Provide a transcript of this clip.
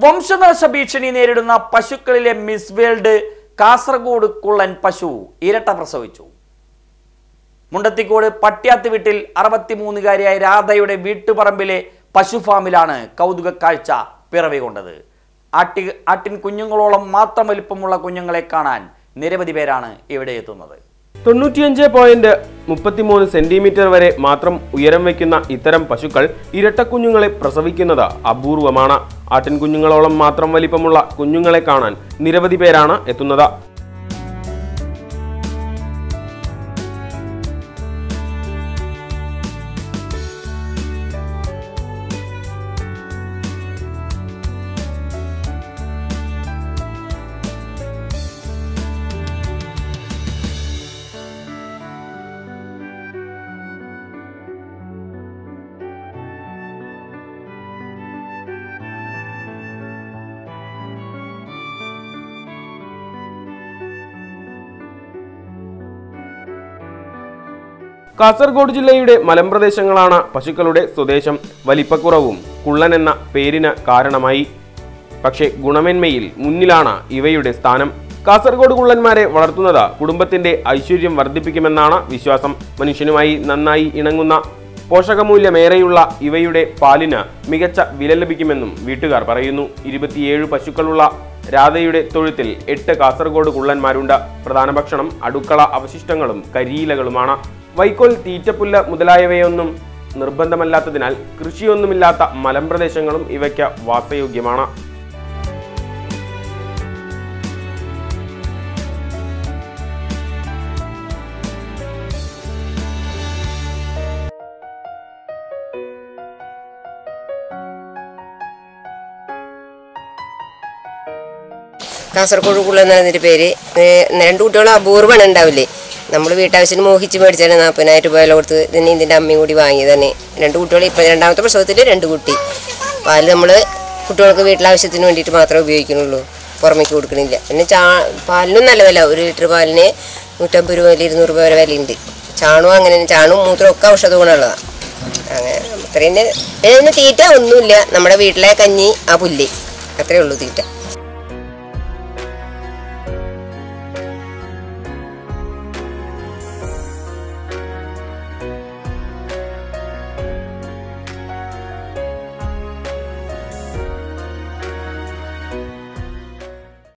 വംശനാശ ഭീഷണി നേരിടുന്ന പശുക്കളിലെ മിസ് വേൾഡ് കാസർഗോഡ് കുള്ളൻ പശു ഇരട്ട പ്രസവിച്ചു മുണ്ടത്തിക്കോട് പട്യാത്ത് വീട്ടിൽ അറുപത്തിമൂന്നുകാരിയായ രാധയുടെ വീട്ടുപറമ്പിലെ പശു ഫാമിലാണ് കൗതുക കാഴ്ച പിറവി കൊണ്ടത് ആട്ടി ആട്ടിൻ കുഞ്ഞുങ്ങളോളം മാത്രം വലിപ്പമുള്ള കുഞ്ഞുങ്ങളെ കാണാൻ നിരവധി പേരാണ് ഇവിടെ എത്തുന്നത് തൊണ്ണൂറ്റിയഞ്ച് പോയിന്റ് മുപ്പത്തിമൂന്ന് സെന്റിമീറ്റർ വരെ മാത്രം ഉയരം വയ്ക്കുന്ന ഇത്തരം പശുക്കൾ ഇരട്ടക്കുഞ്ഞുങ്ങളെ പ്രസവിക്കുന്നത് അപൂർവമാണ് ആട്ടിൻകുഞ്ഞുങ്ങളോളം മാത്രം വലിപ്പമുള്ള കുഞ്ഞുങ്ങളെ കാണാൻ നിരവധി പേരാണ് എത്തുന്നത് കാസർഗോഡ് ജില്ലയുടെ മലമ്പ്രദേശങ്ങളാണ് പശുക്കളുടെ സ്വദേശം വലിപ്പക്കുറവും കുള്ളൻ എന്ന പേരിന് കാരണമായി പക്ഷേ ഗുണമേന്മയിൽ മുന്നിലാണ് ഇവയുടെ സ്ഥാനം കാസർഗോഡ് കുള്ളന്മാരെ വളർത്തുന്നത് കുടുംബത്തിന്റെ ഐശ്വര്യം വർദ്ധിപ്പിക്കുമെന്നാണ് വിശ്വാസം മനുഷ്യനുമായി നന്നായി ഇണങ്ങുന്ന പോഷകമൂല്യമേറെയുള്ള ഇവയുടെ പാലിന് മികച്ച വില ലഭിക്കുമെന്നും വീട്ടുകാർ പറയുന്നു ഇരുപത്തിയേഴ് പശുക്കളുള്ള രാധയുടെ തൊഴുത്തിൽ എട്ട് കാസർഗോഡ് കുള്ളന്മാരുണ്ട് പ്രധാന ഭക്ഷണം അടുക്കള അവശിഷ്ടങ്ങളും കരിയിലകളുമാണ് വൈക്കോൽ തീറ്റപ്പുല്ല് മുതലായവയൊന്നും നിർബന്ധമല്ലാത്തതിനാൽ കൃഷിയൊന്നുമില്ലാത്ത മലമ്പ്രദേശങ്ങളും ഇവയ്ക്ക് വാസയോഗ്യമാണ് കാസർഗോഡ് കുള്ള എന്നതിൻ്റെ പേര് ഏ, രണ്ട് കുട്ടികളും അപൂർവമാണ് ഉണ്ടാവില്ലേ നമ്മൾ വീട്ടാവശ്യത്തിന് മോഹിച്ച് മേടിച്ചാണ് നാൽപ്പതിനായിരം രൂപ വില കൊടുത്ത് ഇതിന് ഇതിൻ്റെ അമ്മയും കൂടി വാങ്ങി തന്നെ രണ്ട് കുട്ടികൾ ഇപ്പം രണ്ടാമത്തെ പ്രസവത്തിൽ രണ്ട് കുട്ടി പാല് നമ്മൾ കുട്ടികൾക്ക് വീട്ടിലാവശ്യത്തിന് വേണ്ടിയിട്ട് മാത്രമേ ഉപയോഗിക്കുന്നുള്ളൂ പുറമേക്ക് കൊടുക്കണില്ല പിന്നെ ചാ പാലിനും നല്ല വില ഒരു ലിറ്റർ പാലിന് നൂറ്റമ്പത് രൂപ മുതൽ ഇരുന്നൂറ് രൂപ വരെ വിലയുണ്ട് ചാണകം അങ്ങനെ തന്നെ. ചാണകവും മൂത്രവും ഒക്കെ ഔഷധ ഗുണമുള്ളതാണ് അങ്ങനെ അത്രയും ഇതിന് തീറ്റ ഒന്നുമില്ല നമ്മുടെ വീട്ടിലെ കഞ്ഞി ആ പുല്ല് അത്രയേ ഉള്ളൂ തീറ്റ